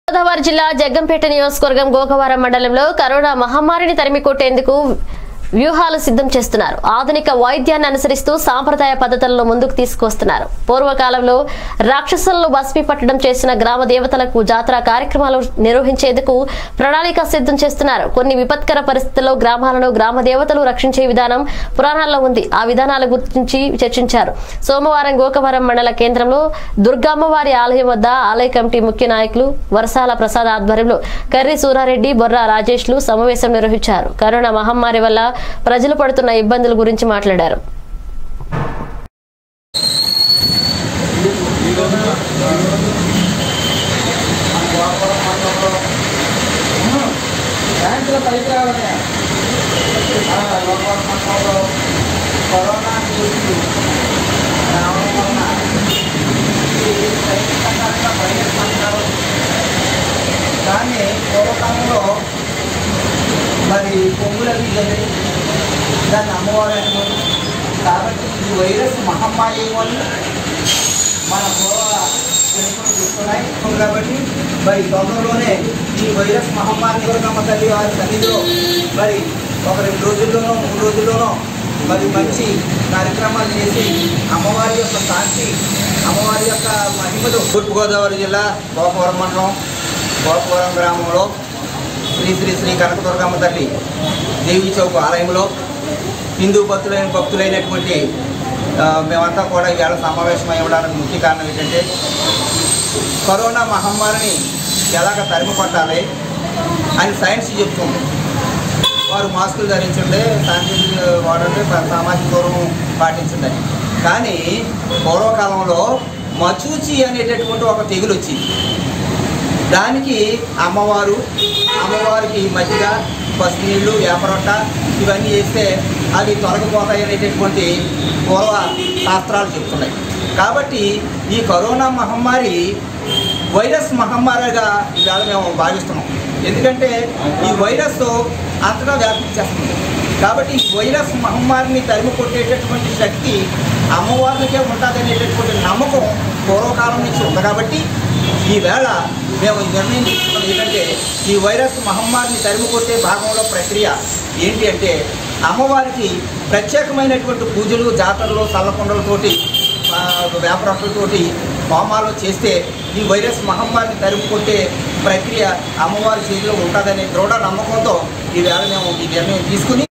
గోదావరి జిల్లా జగ్గంపేట నియోజకవర్గం గోకవరం మండలంలో కరోనా మహమ్మారిని తరిమి కొట్టేందుకు వ్యూహాలు సిద్ధం చేస్తున్నారు ఆధునిక వైద్యాన్ని అనుసరిస్తూ సాంప్రదాయ పద్ధతులను ముందుకు తీసుకొస్తున్నారు పూర్వకాలంలో రాక్షసులను భస్మీ పట్టడం చేసిన గ్రామ దేవతలకు జాతర కార్యక్రమాలు నిర్వహించేందుకు ప్రణాళిక సిద్ధం చేస్తున్నారు కొన్ని విపత్కర పరిస్థితుల్లో గ్రామాలను గ్రామ దేవతలు రక్షించే విధానం పురాణాల్లో ఉంది ఆ విధానాల గురించి చర్చించారు సోమవారం గోకవరం మండల కేంద్రంలో దుర్గమ్మవారి ఆలయం వద్ద ఆలయ కమిటీ ముఖ్య నాయకులు వరసాల ప్రసాద్ ఆధ్వర్యంలో కర్రి సూరారెడ్డి బొర్రా రాజేష్లు సమావేశం నిర్వహించారు కరోనా మహమ్మారి వల్ల ప్రజలు పడుతున్న ఇబ్బందుల గురించి మాట్లాడారు బ్యాంకులో పైకి రావాలనే కరోనా గురించి రావడం వలన ఇది సైనికంగా వైరస్ అంటారు కానీ పూర్వకాలంలో మరి పొంగులవి జరిగి దాన్ని అమ్మవారు అనుకోరు కాబట్టి ఈ వైరస్ మహమ్మారి వల్ల మన పూర్వ చరిత్రలు చూస్తున్నాయి కాబట్టి మరి తొందరలోనే ఈ వైరస్ మహమ్మారి దుర్గమ్మ తల్లి వారి సన్నిధిలో మరి ఒక రెండు రోజుల్లోనో మూడు రోజుల్లోనో మరి మంచి కార్యక్రమాలు చేసి అమ్మవారి యొక్క శాంతి అమ్మవారి యొక్క మహిమలు తూర్పుగోదావరి జిల్లా గోపవరం మండలం గోపవరం గ్రామంలో శ్రీ శ్రీ శ్రీ కనకదుర్గమ్మ తల్లి దేవీ చౌక్ ఆలయంలో హిందూ భక్తులైన భక్తులైనటువంటి ఆ, మేమంతా కూడా ఈవేళ సమావేశమై ఉండడానికి ముఖ్య కారణం ఏంటంటే కరోనా మహమ్మారిని ఎలాగ తరిమి కొట్టాలి అని సైన్స్ చెప్తుంది వారు మాస్కులు ధరించండి శానిటైజర్ వాడండి ప- సామాజిక దూరం పాటించండి అని. కానీ పూర్వకాలంలో మచూచి అనేటటువంటి ఒక తెగులు వచ్చింది దానికి అమ్మవారు అమ్మవారికి మజ్జిగ పసుపు నీళ్ళు వేపరొట్ట ఇవన్నీ వేస్తే అవి తొలగిపోతాయి అనేటటువంటి పూర్వ శాస్త్రాలు చెప్తున్నాయి కాబట్టి ఈ కరోనా మహమ్మారి వైరస్ మహమ్మారిగా ఇవాళ మేము భావిస్తున్నాం ఎందుకంటే ఈ వైరస్ అంతటా వ్యాపించేస్తుంది కాబట్టి ఈ వైరస్ మహమ్మారిని తరిమి కొట్టేటటువంటి శక్తి అమ్మవారికే ఉంటుంది అనేటటువంటి నమ్మకం పూర్వకాలం నుంచి ఉంది కాబట్టి ఈవేళ మేము ఈ నిర్ణయం తీసుకున్నాం ఏంటంటే ఈ వైరస్ మహమ్మారిని తరిమి కొట్టే భాగంలో ప్రక్రియ ఏంటి అంటే అమ్మవారికి ప్రత్యేకమైనటువంటి పూజలు జాతరలు చల్లకొండలతోటి ఆ, వేపరొట్టలతోటి హోమాలు చేస్తే ఈ వైరస్ మహమ్మారిని తరిమి కొట్టే ప్రక్రియ అమ్మవారి చేతిలో ఉంటుందనే దృఢ నమ్మకంతో ఈవేళ మేము ఈ నిర్ణయం తీసుకుని